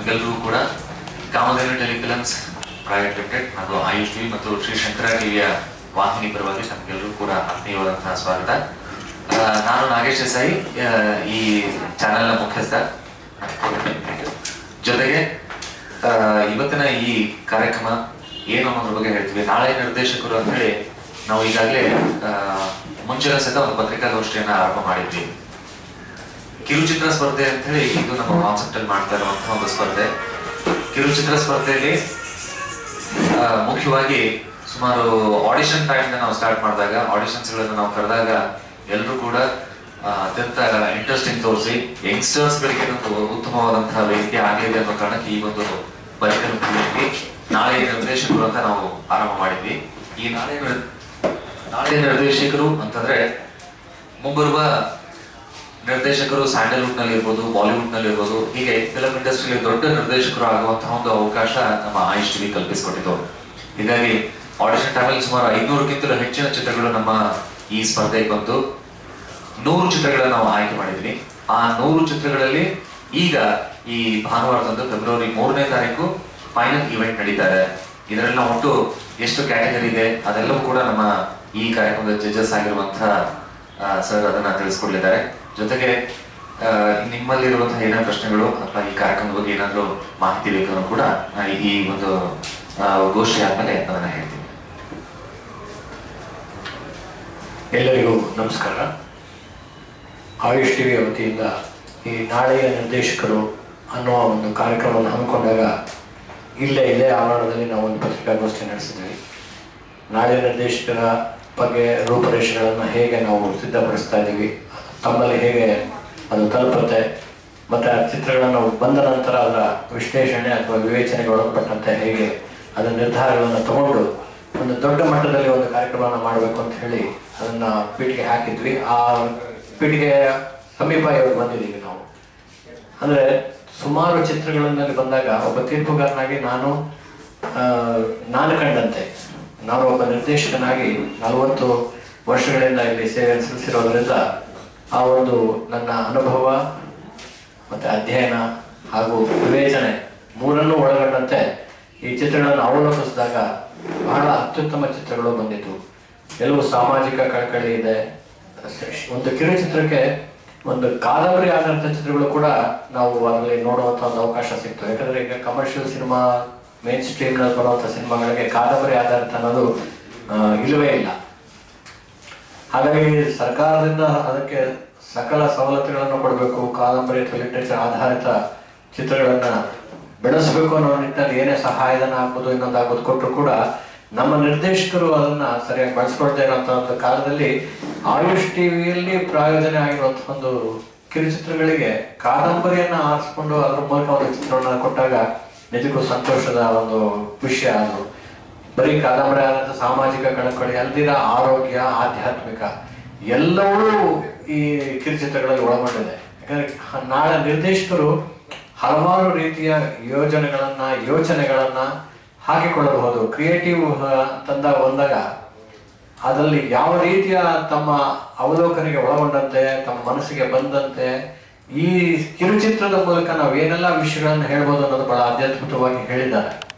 ತಮ್ಗೆಲ್ಲರಿಗೂ ಕೂಡ ಕಾಮಧೇನು ಟೆಲಿಫಿಲಮ್ಸ್ private limited ಹಾಗೂ AYUSH TV ಮತ್ತು ಶ್ರೀ ಶಂಕರ ಟಿವಿಯ ವಾಹಿನಿ ಪರವಾಗಿ ತಮ್ಗೆಲ್ಲರೂ ಕೂಡ ಆತ್ಮೀಯವಾದಂತಹ ಸ್ವಾಗತ ಆ, ನಾನು ನಾಗೇಶ್ ದೇಸಾಯಿ ಆ, ಈ ಚಾನೆಲ್ನ ಮುಖ್ಯಸ್ಥ ಜೊತೆಗೆ ಆ, ಇವತ್ತಿನ ಈ ಕಾರ್ಯಕ್ರಮ ಏನು ಅನ್ನೋದ್ರ ಬಗ್ಗೆ ಹೇಳ್ತೀವಿ ನಾಳೆ ನಿರ್ದೇಶಕರು ಅಂತ ಹೇಳಿ ನಾವು ಈಗಾಗಲೇ ಆ, ಮುಂಚಿನ ಸಹಿತ ಒಂದು ಪತ್ರಿಕಾಗೋಷ್ಠಿಯನ್ನ ಆರಂಭ ಮಾಡಿದ್ವಿ ಕಿರುಚಿತ್ರ ಸ್ಪರ್ಧೆ ಅಂತ ಹೇಳಿ ಇದು ನಮ್ಮ ಕಾನ್ಸೆಪ್ಟ್ ಅಲ್ಲಿ ಮಾಡ್ತಾ ಇರುವಂತಹ ಒಂದು ಸ್ಪರ್ಧೆ ಕಿರುಚಿತ್ರ ಸ್ಪರ್ಧೆಯಲ್ಲಿ ಆ, ಮುಖ್ಯವಾಗಿ ಸುಮಾರು ಆಡಿಷನ್ ಟೈಮ್ ನಾವು ಸ್ಟಾರ್ಟ್ ಮಾಡಿದಾಗ ಆಡಿಷನ್ಸ್ ಗಳನ್ನ ನಾವು ಕರೆದಾಗ ಎಲ್ಲರೂ ಕೂಡ ಆ, ಅತ್ಯಂತ ಇಂಟ್ರೆಸ್ಟಿಂಗ್ ತೋರಿಸಿ ಯಂಗ್ಸ್ಟರ್ಸ್ ಗಳಿಗೆ ಒಂದು ಉತ್ತಮವಾದಂತಹ ವೇದಿಕೆ ಆಗಲಿದೆ ಅನ್ನೋ ಕಾರಣಕ್ಕೆ ಈ ಒಂದು ಪರಿಕಲ್ಪನೆಯಲ್ಲಿ ನಾಳೆ ನಿರ್ದೇಶಕರು ಅಂತ ನಾವು ಆರಂಭ ಮಾಡಿದ್ವಿ ಈ ನಾಳೆ ನಿರ್- ನಾಳೆ ನಿರ್ದೇಶಕರು ಅಂತಂದ್ರೆ ಮುಂಬರುವ ನಿರ್ದೇಶಕರು ಸ್ಯಾಂಡಲ್ವುಡ್ ನಲ್ಲಿ ಇರ್ಬೋದು ಬಾಲಿವುಡ್ ನಲ್ಲಿ ಇರ್ಬೋದು ಹೀಗೆ ಫಿಲಂ ಇಂಡಸ್ಟ್ರಿಯಲ್ಲಿ ದೊಡ್ಡ ನಿರ್ದೇಶಕರು ಆಗುವಂತಹ ಒಂದು ಅವಕಾಶ ನಮ್ಮ ಆಯುಷ್ ಟಿವಿ ಕಲ್ಪಿಸಿಕೊಟ್ಟಿದ್ದು ಹೀಗಾಗಿ ಆಡಿಷನ್ ಟೈಮಲ್ಲಿ ಸುಮಾರು ಐನೂರಕ್ಕಿಂತಲೂ ಹೆಚ್ಚಿನ ಚಿತ್ರಗಳು ನಮ್ಮ ಈ ಸ್ಪರ್ಧೆಗೆ ಬಂದು ನೂರು ಚಿತ್ರಗಳನ್ನ ನಾವು ಆಯ್ಕೆ ಮಾಡಿದ್ವಿ ಆ ನೂರು ಚಿತ್ರಗಳಲ್ಲಿ ಈಗ ಈ ಭಾನುವಾರದಂದು ಫೆಬ್ರವರಿ ಮೂರನೇ ತಾರೀಕು ಫೈನಲ್ ಇವೆಂಟ್ ನಡೀತಾ ಇದೆ ಇದರಲ್ಲಿ ನಾವು ಒಟ್ಟು ಎಷ್ಟು ಕ್ಯಾಟಗರಿ ಇದೆ ಅದೆಲ್ಲವೂ ಕೂಡ ನಮ್ಮ ಈ ಕಾರ್ಯಕ್ರಮದ ಜಡ್ಜಸ್ ಆಗಿರುವಂತಹ ಸರ್ ಅದನ್ನ ತಿಳಿಸ್ಕೊಡ್ಲಿದ್ದಾರೆ ಜೊತೆಗೆ ಆ, ನಿಮ್ಮಲ್ಲಿರುವಂತಹ ಏನಾದ್ರು ಪ್ರಶ್ನೆಗಳು ಅಥವಾ ಈ ಕಾರ್ಯಕ್ರಮದ ಬಗ್ಗೆ ಏನಾದ್ರು ಮಾಹಿತಿ ಬೇಕಾದ್ರೂ ಕೂಡ ಆ, ಈ ಒಂದು ಆ, ಗೋಷ್ಠಿ ಆದ್ಮೇಲೆ ಅದನ್ನ ಹೇಳ್ತೀನಿ ಎಲ್ಲರಿಗೂ ನಮಸ್ಕಾರ ಆಯುಷ್ ಟಿವಿಯ ವತಿಯಿಂದ ಈ ನಾಳೆಯ ನಿರ್ದೇಶಕರು ಅನ್ನುವ ಒಂದು ಕಾರ್ಯಕ್ರಮವನ್ನು ಹಮ್ಮಿಕೊಂಡಾಗ ಇಲ್ಲೇ ಇಲ್ಲೇ ಆವರಣದಲ್ಲಿ ನಾವು ಒಂದು ಪತ್ರಿಕಾಗೋಷ್ಠಿ ನಡೆಸಿದ್ವಿ ನಾಳೆಯ ನಿರ್ದೇಶಕರ ಬಗ್ಗೆ ರೂಪರೇಷೆಗಳನ್ನು ಹೇಗೆ ನಾವು ಸಿದ್ಧಪಡಿಸ್ತಾ ಇದ್ದೀವಿ ತಮ್ಮಲ್ಲಿ ಹೇಗೆ ಅದು ತಲುಪುತ್ತೆ ಮತ್ತು ಆ ಚಿತ್ರಗಳನ್ನು ಬಂದ ನಂತರ ಅದರ ವಿಶ್ಲೇಷಣೆ ಅಥವಾ ವಿವೇಚನೆಗೆ ಒಳಪಟ್ಟಂತೆ ಹೇಗೆ ಅದರ ನಿರ್ಧಾರಗಳನ್ನು ತಗೊಂಡು ಒಂದು ದೊಡ್ಡ ಮಟ್ಟದಲ್ಲಿ ಒಂದು ಕಾರ್ಯಕ್ರಮವನ್ನು ಮಾಡಬೇಕು ಅಂತ ಹೇಳಿ ಅದನ್ನ ಪೀಠಿಗೆ ಹಾಕಿದ್ವಿ ಆ ಪೀಠಿಗೆಯ ಸಮೀಪ ಇವಾಗ ಬಂದಿದ್ದೀವಿ ನಾವು ಅಂದ್ರೆ ಸುಮಾರು ಚಿತ್ರಗಳಲ್ಲಿ ಬಂದಾಗ ಒಬ್ಬ ತೀರ್ಪುಗಾರನಾಗಿ ನಾನು ಆ, ನಾನು ಕಂಡಂತೆ ನಾನು ಒಬ್ಬ ನಿರ್ದೇಶಕನಾಗಿ ನಲವತ್ತು ವರ್ಷಗಳಿಂದ ಇಲ್ಲಿ ಸೇವೆ ಸಲ್ಲಿಸಿರೋದ್ರಿಂದ ಆ ಒಂದು ನನ್ನ ಅನುಭವ ಮತ್ತೆ ಅಧ್ಯಯನ ಹಾಗೂ ವಿವೇಚನೆ ಮೂರನ್ನೂ ಒಳಗೊಂಡಂತೆ ಈ ಚಿತ್ರಗಳನ್ನು ಅವಲೋಕಿಸಿದಾಗ ಬಹಳ ಅತ್ಯುತ್ತಮ ಚಿತ್ರಗಳು ಬಂದಿತ್ತು ಕೆಲವು ಸಾಮಾಜಿಕ ಕಳಕಳಿ ಇದೆ ಒಂದು ಕಿರುಚಿತ್ರಕ್ಕೆ ಒಂದು ಕಾದಂಬರಿ ಆಧಾರಿತ ಚಿತ್ರಗಳು ಕೂಡ ನಾವು ಅದರಲ್ಲಿ ನೋಡುವಂತ ಒಂದು ಅವಕಾಶ ಸಿಕ್ತು ಯಾಕಂದ್ರೆ ಈಗ ಕಮರ್ಷಿಯಲ್ ಸಿನಿಮಾ ಮೇನ್ ಸ್ಟ್ರೀಮ್ ನಲ್ಲಿ ಬರುವಂತ ಸಿನಿಮಾಗಳಿಗೆ ಕಾದಂಬರಿ ಆಧಾರಿತ ಅನ್ನೋದು ಆ, ಇಲ್ಲವೇ ಇಲ್ಲ ಹಾಗಾಗಿ ಸರ್ಕಾರದಿಂದ ಅದಕ್ಕೆ ಸಕಲ ಸವಲತ್ತುಗಳನ್ನು ಕೊಡಬೇಕು ಕಾದಂಬರಿ ಅಥವಾ ಲಿಟ್ರೇಚರ್ ಆಧಾರಿತ ಚಿತ್ರಗಳನ್ನ ಬೆಳೆಸಬೇಕು ಅನ್ನೋ ನಿಟ್ಟಿನಲ್ಲಿ ಏನೇ ಸಹಾಯಧನ ಆಗ್ಬೋದು ಇನ್ನೊಂದಾಗ್ಬೋದು ಕೊಟ್ಟರು ಕೂಡ ನಮ್ಮ ನಿರ್ದೇಶಕರು ಅದನ್ನ ಸರಿಯಾಗಿ ಬಳಸ್ಕೊಳ್ತಾ ಇರುವಂತಹ ಒಂದು ಕಾಲದಲ್ಲಿ ಆಯುಷ್ ಟಿವಿಯಲ್ಲಿ ಪ್ರಾಯೋಜನೆ ಆಗಿರುವಂತಹ ಒಂದು ಕಿರುಚಿತ್ರಗಳಿಗೆ ಕಾದಂಬರಿಯನ್ನ ಆರಿಸ್ಕೊಂಡು ಅದ್ರ ಮೂಲಕ ಒಂದು ಚಿತ್ರವನ್ನ ಕೊಟ್ಟಾಗ ನಿಜಕ್ಕೂ ಸಂತೋಷದ ಒಂದು ವಿಷಯ ಅದು ಬರೀ ಕಾದಂಬರಿ ಆದಂತ ಸಾಮಾಜಿಕ ಕಳಕಳಿ ಅಲ್ದಿರ ಆರೋಗ್ಯ ಆಧ್ಯಾತ್ಮಿಕ ಎಲ್ಲವೂ ಈ ಕಿರುಚಿತ್ರಗಳಲ್ಲಿ ಒಳಗೊಂಡಿದೆ ಯಾಕಂದ್ರೆ ಹ- ನಾಳೆ ನಿರ್ದೇಶಕರು ಹಲವಾರು ರೀತಿಯ ಯೋಜನೆಗಳನ್ನ ಯೋಚನೆಗಳನ್ನ ಹಾಕಿಕೊಳ್ಳಬಹುದು ಕ್ರಿಯೇಟಿವ್ ತಂದ ಬಂದಾಗ ಅದರಲ್ಲಿ ಯಾವ ರೀತಿಯ ತಮ್ಮ ಅವಲೋಕನೆಗೆ ಒಳಗೊಂಡಂತೆ ತಮ್ಮ ಮನಸ್ಸಿಗೆ ಬಂದಂತೆ ಈ ಕಿರುಚಿತ್ರದ ಮೂಲಕ ನಾವು ಏನೆಲ್ಲ ವಿಷಯಗಳನ್ನು ಹೇಳ್ಬೋದು ಅನ್ನೋದು ಬಹಳ ಅತ್ಯದ್ಭುತವಾಗಿ ಹೇಳಿದ್ದಾರೆ